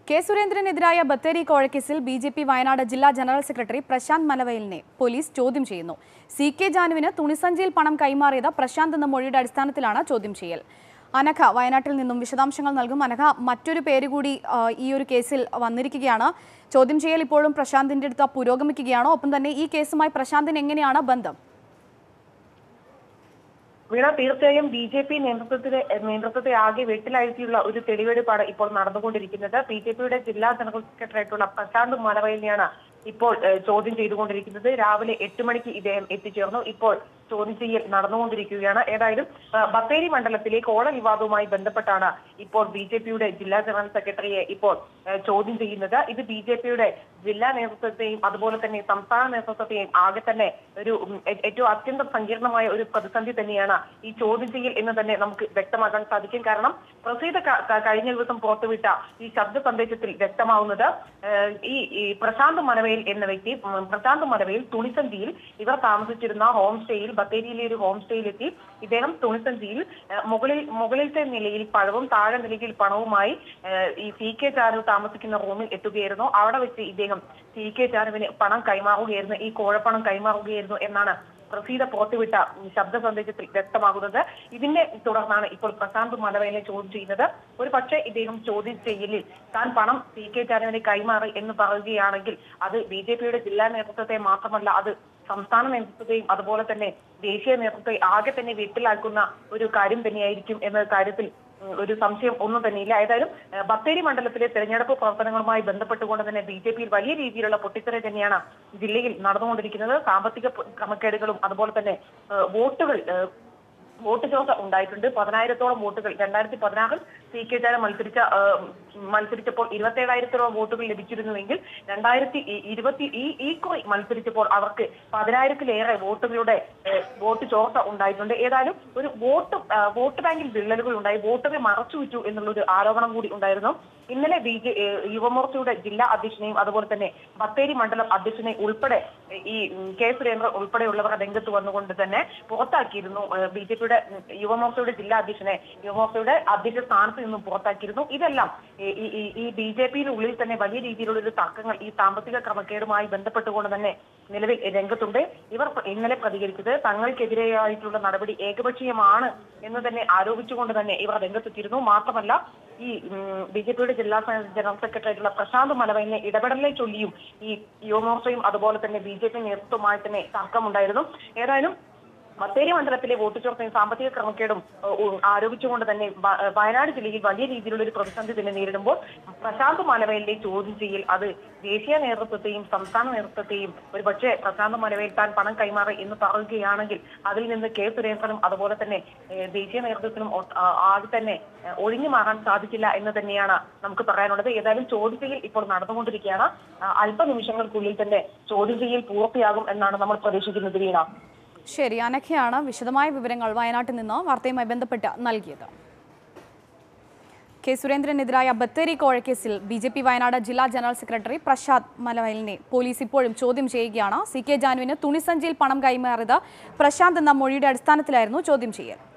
K സുരേന്ദ്രനെതിരായ ബത്തേരി കോഴക്കേസിൽ B J P Wayanad ജില്ലാ ജനറൽ സെക്രട്ടറി പ്രശാന്ത് മലവയലിനെ പോലീസ് ചോദ്യം ചെയ്യുന്നു സി കെ ജാനുവിന് തുണിസഞ്ചിയിൽ പണം കൈമാറിയത് പ്രശാന്ത് എന്ന മൊഴിയുടെ അടിസ്ഥാനത്തിലാണ് ചോദ്യം ചെയ്യൽ അനഘ വയനാട്ടിൽ നിന്നും വിശദാംശങ്ങൾ നൽകും അനഘ മറ്റൊരു പേര് കൂടി ആ, ഈ ഒരു കേസിൽ വന്നിരിക്കുകയാണ് ചോദ്യം ചെയ്യൽ ഇപ്പോഴും പ്രശാന്തിന്റെ അടുത്ത് പുരോഗമിക്കുകയാണോ ഒപ്പം തന്നെ ഈ കേസുമായി പ്രശാന്തിന് എങ്ങനെയാണ് ബന്ധം വീണ തീർച്ചയായും ബി ജെ പി നേതൃത്വത്തിലെ നേതൃത്വത്തെ ആകെ വെട്ടിലയച്ചിയുള്ള ഒരു തെളിവെടുപ്പാണ് ഇപ്പോൾ നടന്നുകൊണ്ടിരിക്കുന്നത് ബി ജെ പിയുടെ ജില്ലാ ജനറൽ സെക്രട്ടറി ആയിട്ടുള്ള പ്രശാന്ത് മലവയലിനെയാണ് ഇപ്പോൾ ഏഹ്, ചോദ്യം ചെയ്തുകൊണ്ടിരിക്കുന്നത് രാവിലെ എട്ട് മണിക്ക് ഇദ്ദേഹം എത്തിച്ചേർന്നു ഇപ്പോൾ ചോദ്യം ചെയ്യൽ നടന്നുകൊണ്ടിരിക്കുകയാണ് ഏതായാലും ആ, ബത്തേരി മണ്ഡലത്തിലെ കോള വിവാദവുമായി ബന്ധപ്പെട്ടാണ് ഇപ്പോൾ ബി ജെ പിയുടെ ജില്ലാ ജനറൽ സെക്രട്ടറിയെ ഇപ്പോൾ ഏഹ്, ചോദ്യം ചെയ്യുന്നത് ഇത് ബി ജെ പിയുടെ ജില്ലാ നേതൃത്വത്തെയും അതുപോലെ തന്നെ സംസ്ഥാന നേതൃത്വത്തെയും ആകെ തന്നെ ഒരു ഉം, ഏ- ഏറ്റവും അത്യന്തം സങ്കീർണമായ ഒരു പ്രതിസന്ധി തന്നെയാണ് ഈ ചോദ്യം ചെയ്യൽ എന്ന് തന്നെ നമുക്ക് വ്യക്തമാക്കാൻ സാധിക്കും കാരണം പ്രസീത ക- ക- കഴിഞ്ഞ ദിവസം പുറത്തുവിട്ട ഈ ശബ്ദ സന്ദേശത്തിൽ വ്യക്തമാവുന്നത് ഏഹ്, ഈ ഈ പ്രശാന്ത് മലവയിൽ എന്ന വ്യക്തി ഉം, പ്രശാന്ത് മലവയിൽ തുണിസഞ്ചിയിൽ ഇവർ താമസിച്ചിരുന്ന ഹോം സ്റ്റേയിൽ ബത്തേരിയിലെ ഒരു ഹോം സ്റ്റേയിലെത്തി ഇദ്ദേഹം തുണിസഞ്ചിയിൽ ഏഹ്, മുകളിൽ മുകളിലത്തെ നിലയിൽ പഴവും താഴെ നിലയിൽ പണവുമായി ഏഹ്, ഈ സി കെ ചാരു താമസിക്കുന്ന റൂമിൽ എത്തുകയായിരുന്നു അവിടെ വെച്ച് ഇദ്ദേഹം സി കെ ചാരുവിന് പണം കൈമാറുകയായിരുന്നു ഈ കോഴപ്പണം കൈമാറുകയായിരുന്നു എന്നാണ് പ്രസീത പുറത്തുവിട്ട ശബ്ദ സന്ദേശത്തിൽ വ്യക്തമാകുന്നത് ഇതിന്റെ തുടർന്നാണ് ഇപ്പോൾ പ്രശാന്ത് മലവയലെ ചോദ്യം ചെയ്യുന്നത് ഒരു പക്ഷേ ഇദ്ദേഹം ചോദ്യം ചെയ്യലിൽ താൻ പണം സി കെ ചാനുവിന് കൈമാറി എന്ന് പറയുകയാണെങ്കിൽ അത് ബി ജെ പിയുടെ ജില്ലാ നേതൃത്വത്തെ മാത്രമല്ല അത് സംസ്ഥാന നേതൃത്വത്തെയും അതുപോലെ തന്നെ ദേശീയ നേതൃത്വത്തെ ആകെ തന്നെ വീട്ടിലാക്കുന്ന ഒരു കാര്യം തന്നെയായിരിക്കും എന്ന കാര്യത്തിൽ ഉം, ഒരു സംശയം ഒന്നും തന്നെയില്ല ഏതായാലും ഏഹ്, ബത്തേരി മണ്ഡലത്തിലെ തെരഞ്ഞെടുപ്പ് പ്രവർത്തനങ്ങളുമായി ബന്ധപ്പെട്ടുകൊണ്ട് തന്നെ ബി ജെ പിയിൽ വലിയ രീതിയിലുള്ള പൊട്ടിത്തെറി തന്നെയാണ് ജില്ലയിൽ നടന്നുകൊണ്ടിരിക്കുന്നത് സാമ്പത്തിക പ- ക്രമക്കേടുകളും അതുപോലെ തന്നെ ഏഹ്, വോട്ടുകൾ ഏഹ്, വോട്ട് ചോർച്ച ഉണ്ടായിട്ടുണ്ട് പതിനായിരത്തോളം വോട്ടുകൾ രണ്ടായിരത്തി പതിനാറിൽ സി കെ ചാര മത്സരിച്ച ഏഹ്, മത്സരിച്ചപ്പോൾ ഇരുപത്തേഴായിരത്തോളം വോട്ടുകൾ ലഭിച്ചിരുന്നുവെങ്കിൽ രണ്ടായിരത്തി ഇ- ഇരുപത്തി ഈ ഈ കുറി മത്സരിച്ചപ്പോൾ അവർക്ക് പതിനായിരത്തിലേറെ വോട്ടുകളുടെ ഏഹ്, വോട്ട് ചോർച്ച ഉണ്ടായിട്ടുണ്ട് ഏതായാലും ഒരു വോട്ട് ആ, വോട്ട് ബാങ്കിൽ വിള്ളലുകൾ ഉണ്ടായി വോട്ടുകൾ മറച്ചു വിറ്റു എന്നുള്ളൊരു ആരോപണം കൂടി ഉണ്ടായിരുന്നു ഇന്നലെ ബി ജെ യുവമോർച്ചയുടെ ജില്ലാ അധ്യക്ഷനെയും അതുപോലെ തന്നെ ബത്തേരി മണ്ഡലം അധ്യക്ഷനെ ഉൾപ്പെടെ ഏഹ്, ഈ ഉം, കെ സുരേന്ദ്രൻ ഉൾപ്പെടെയുള്ളവർ രംഗത്ത് വന്നുകൊണ്ട് തന്നെ പുറത്താക്കിയിരുന്നു ബി ജെ പിയുടെ യുവമോർച്ചയുടെ ജില്ലാ അധ്യക്ഷനെ യുവമോർച്ചയുടെ അധ്യക്ഷ സ്ഥാനത്ത് നിന്നും പുറത്താക്കിയിരുന്നു ഇതെല്ലാം ഈ- ഈ- ഈ- ഈ ബി ജെ പിയിലുള്ളിൽ തന്നെ വലിയ രീതിയിലുള്ള ഒരു തർക്കങ്ങൾ ഈ സാമ്പത്തിക ക്രമക്കേടുമായി ബന്ധപ്പെട്ടുകൊണ്ട് തന്നെ നിലവിൽ രംഗത്തുണ്ട് ഇവർ പ്ര- ഇന്നലെ പ്രതികരിച്ചത് തങ്ങൾക്കെതിരെയായിട്ടുള്ള നടപടി ഏകപക്ഷീയമാണ് എന്ന് തന്നെ ആരോപിച്ചുകൊണ്ട് തന്നെ ഇവർ രംഗത്തെത്തിയിരുന്നു മാത്രമല്ല ഈ ബി ജെ പിയുടെ ജില്ലാ സ- ജനറൽ സെക്രട്ടറി ആയിട്ടുള്ള പ്രശാന്ത് മലവൈനെ ഇടപെടലിനെ ചൊല്ലിയും ഈ യുവമോർച്ചയും അതുപോലെ തന്നെ ബി ജെ പി നേതൃത്വമായി തന്നെ തർക്കമുണ്ടായിരുന്നു ഏതായാലും ബത്തേരി മണ്ഡലത്തിലെ വോട്ട് ചോർച്ചയും സാമ്പത്തിക ക്രമക്കേടും ഏഹ്, ഉ- ആരോപിച്ചുകൊണ്ട് തന്നെ വ- ഏഹ്, വയനാട് ജില്ലയിൽ വലിയ രീതിയിലുള്ള ഒരു പ്രതിസന്ധി തന്നെ നേരിടുമ്പോൾ പ്രശാന്ത് മലവയലിന്റെ ചോദ്യം ചെയ്യൽ അത് ദേശീയ നേതൃത്വത്തെയും സംസ്ഥാന നേതൃത്വത്തെയും ഒരു പക്ഷേ പ്രശാന്ത് മലവയൽ താൻ പണം കൈമാറി എന്ന് പറയുകയാണെങ്കിൽ അതിൽ നിന്ന് കെ സുരേന്ദ്രനും അതുപോലെ തന്നെ ഏഹ്, ദേശീയ നേതൃത്വത്തിനും ഒ- ആ- ആകെ തന്നെ ഏഹ്, ഒഴിഞ്ഞു മാറാൻ സാധിക്കില്ല എന്ന് തന്നെയാണ് നമുക്ക് പറയാനുള്ളത് ഏതായാലും ചോദ്യം ചെയ്യൽ ഇപ്പോൾ നടന്നുകൊണ്ടിരിക്കുകയാണ് ആ, അല്പനിമിഷങ്ങൾക്കുള്ളിൽ തന്നെ ചോദ്യം ചെയ്യൽ പൂർത്തിയാകും എന്നാണ് നമ്മൾ പ്രതീക്ഷിക്കുന്നത് വീണ ശരി അനഘയാണ് വിശദമായ വിവരങ്ങൾ വയനാട്ടിൽ നിന്ന് വാർത്തയുമായി ബന്ധപ്പെട്ട് നൽകിയത് കെ സുരേന്ദ്രനെതിരായ ബത്തേരി കോഴക്കേസിൽ ബി ജെ പി വയനാട് ജില്ലാ ജനറൽ സെക്രട്ടറി പ്രശാന്ത് മലവയലിനെ പോലീസ് ഇപ്പോഴും ചോദ്യം ചെയ്യുകയാണ് സി കെ ജാനുവിന് തുണിസഞ്ചിയിൽ പണം കൈമാറിയത് പ്രശാന്ത് എന്ന മൊഴിയുടെ അടിസ്ഥാനത്തിലായിരുന്നു ചോദ്യം ചെയ്യൽ